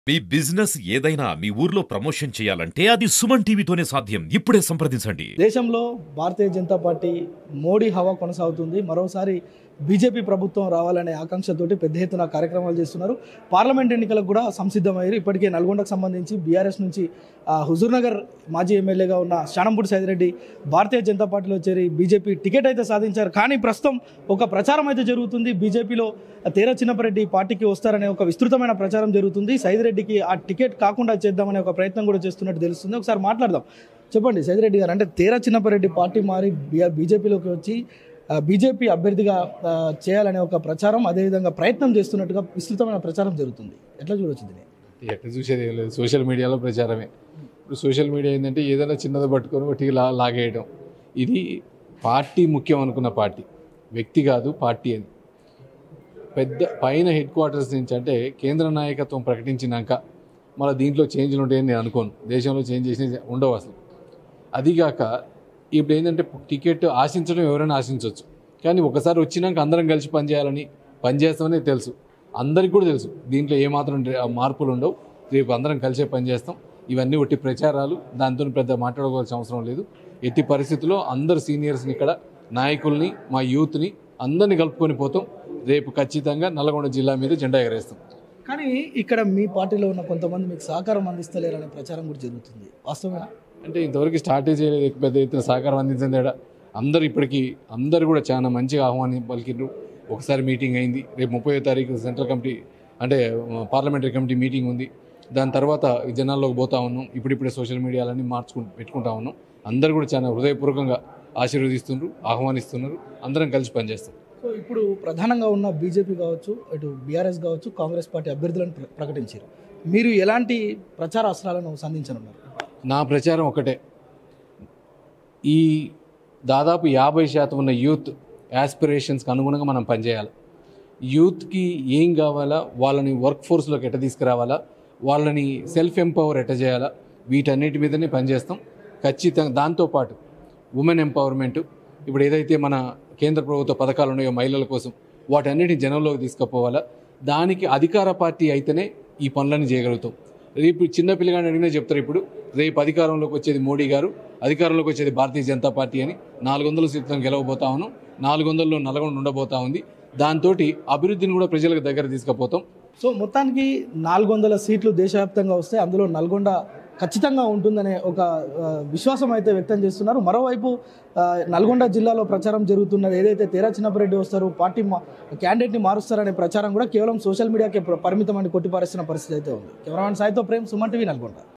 మీ business ఏదైనా మీ ఊర్లో promotion చేయాలంటే అది సుమన్ టీవీతోనే సాధ్యం ఇప్పుడే సంప్రదించండి దేశంలో భారతీయ జనతా పార్టీ మోడీ హవా కొనసాగుతుంది మరోసారి బీజేపీ ప్రభుత్వం రావాలనే ఆకాంక్షతోటి పెద్ద ఎత్తున కార్యక్రమాలు చేస్తున్నారు పార్లమెంట్ ఎన్నికలకు కూడా సంసిద్ధమయ్యారు ఇప్పటికే నల్గొండకు సంబంధించి బీఆర్ఎస్ నుంచి ఆ, హుజూర్నగర్ మాజీ ఎమ్మెల్యేగా ఉన్న శానంపూడి సైదిరెడ్డి భారతీయ జనతా పార్టీలో చేరి బీజేపీ టికెట్ అయితే సాధించారు కానీ ప్రస్తుతం ఒక ప్రచారం అయితే జరుగుతుంది బీజేపీలో తేర చిన్నపరెడ్డి పార్టీకి వస్తారనే ఒక విస్తృతమైన ప్రచారం జరుగుతుంది సైదిరెడ్డికి ఆ టికెట్ కాకుండా చేద్దామనే ఒక ప్రయత్నం కూడా చేస్తున్నట్టు తెలుస్తుంది ఒకసారి మాట్లాడదాం చెప్పండి సైదిరెడ్డి గారు అంటే తేరా చిన్నపరెడ్డి పార్టీ మారి బి- బీజేపీలోకి వచ్చి ఆ, బీజేపీ అభ్యర్థిగా ఆ, చేయాలనే ఒక ప్రచారం అదేవిధంగా ప్రయత్నం చేస్తున్నట్టుగా విస్తృతమైన ప్రచారం జరుగుతుంది ఎట్లా చూడొచ్చు దీన్ని ఎక్కడ చూసేది ఏం లేదు సోషల్ మీడియాలో ప్రచారమే ఇప్పుడు సోషల్ మీడియా ఏంటంటే ఏదైనా చిన్నది పట్టుకొని ఒకటి లా లాగేయడం ఇది పార్టీ ముఖ్యం అనుకున్న పార్టీ వ్యక్తి కాదు పార్టీ అని పెద్ద పైన హెడ్ క్వార్టర్స్ నుంచి అంటే కేంద్ర నాయకత్వం ప్రకటించినాక మళ్ళీ దీంట్లో చేంజ్లు ఉంటాయని నేను అనుకోను దేశంలో చేంజ్ చేసి ఉండవు అసలు అదిగాక ఇప్పుడు ఏంటంటే టికెట్ ఆశించడం ఎవరైనా ఆశించవచ్చు కానీ ఒకసారి వచ్చినాక అందరం కలిసి పనిచేయాలని పనిచేస్తామని తెలుసు అందరికీ కూడా తెలుసు దీంట్లో ఏమాత్రం రే- మార్పులు ఉండవు రేపు అందరం కలిసే పనిచేస్తాం ఇవన్నీ ఒట్టి ప్రచారాలు దాంతో పెద్ద మాట్లాడుకోవాల్సిన అవసరం లేదు ఎట్టి పరిస్థితుల్లో అందరు సీనియర్స్ని ఇక్కడ నాయకుల్ని మా యూత్ని అందరిని కలుపుకొని పోతాం రేపు ఖచ్చితంగా నల్గొండ జిల్లా మీద జెండా ఎగరేస్తాం కానీ ఇక్కడ మీ పార్టీలో ఉన్న కొంతమంది మీకు సహకారం అందిస్తలేరనే ప్రచారం కూడా జరుగుతుంది వాస్తవమేనా అంటే ఇంతవరకు స్టార్టే చేయలేదు ఎక్కువ పెద్ద ఎత్తున సహకారం అందించింది ఏడా అందరు ఇప్పటికీ అందరు కూడా చాలా మంచిగా ఆహ్వాని పలికిండ్రు ఒకసారి మీటింగ్ అయింది రేపు ముప్పై తారీఖు సెంట్రల్ కమిటీ అంటే పార్లమెంటరీ కమిటీ మీటింగ్ ఉంది దాని తర్వాత ఈ జనాల్లోకి పోతా ఉన్నాం ఇప్పుడిప్పుడే సోషల్ మీడియాలన్నీ మార్చుకుంటూ పెట్టుకుంటా ఉన్నాం అందరు కూడా చాలా హృదయపూర్వకంగా ఆశీర్వదిస్తున్నారు ఆహ్వానిస్తున్నారు అందరం కలిసి పనిచేస్తాం సో ఇప్పుడు ప్రధానంగా ఉన్న బీజేపీ కావచ్చు ఇటు బీఆర్ఎస్ కావచ్చు కాంగ్రెస్ పార్టీ అభ్యర్థులను ప్ర- ప్రకటించారు మీరు ఎలాంటి ప్రచార అస్త్రాలను సంధించనున్నారు నా ప్రచారం ఒకటే ఈ దాదాపు యాభై శాతం ఉన్న యూత్ యాస్పిరేషన్స్కి అనుగుణంగా మనం పనిచేయాలి యూత్కి ఏం కావాలా వాళ్ళని వర్క్ ఫోర్స్లోకి ఎట్ట తీసుకురావాలా వాళ్ళని సెల్ఫ్ ఎంపవర్ ఎట్ట చేయాలా వీటన్నిటి మీదనే పనిచేస్తాం ఖచ్చితంగా దాంతోపాటు ఉమెన్ ఎంపవర్మెంట్ ఇప్పుడు ఏదైతే మన కేంద్ర ప్రభుత్వ పథకాలు ఉన్నాయో మహిళల కోసం వాటన్నిటిని జనంలోకి తీసుకుపోవాలా దానికి అధికార పార్టీ అయితేనే ఈ పనులను చేయగలుగుతాం రేపు చిన్న పిల్లగాని అడిగినా చెప్తారు ఇప్పుడు రేపు అధికారంలోకి వచ్చేది మోడీ గారు అధికారంలోకి వచ్చేది భారతీయ జనతా పార్టీ అని నాలుగు వందల సీట్లను గెలవబోతా ఉన్నాం నాలుగు వందల్లో నల్గొండ ఉండబోతా ఉంది దాంతో అభివృద్ధిని కూడా ప్రజలకు దగ్గర తీసుకుపోతాం సో మొత్తానికి నాలుగు వందల సీట్లు దేశవ్యాప్తంగా వస్తే అందులో నల్గొండ ఖచ్చితంగా ఉంటుందనే ఒక ఆ, విశ్వాసం అయితే వ్యక్తం చేస్తున్నారు మరోవైపు ఆ, నల్గొండ జిల్లాలో ప్రచారం జరుగుతున్నది ఏదైతే తేరా చిన్నపరెడ్డి వస్తారు పార్టీ మా క్యాండిడేట్ని మారుస్తారనే ప్రచారం కూడా కేవలం సోషల్ మీడియాకే పరిమితం అని కొట్టిపారేస్తున్న పరిస్థితి అయితే ఉంది కెమెరామెన్ సాయితో ప్రేమ్ సుమన్ టీవీ నల్గొండ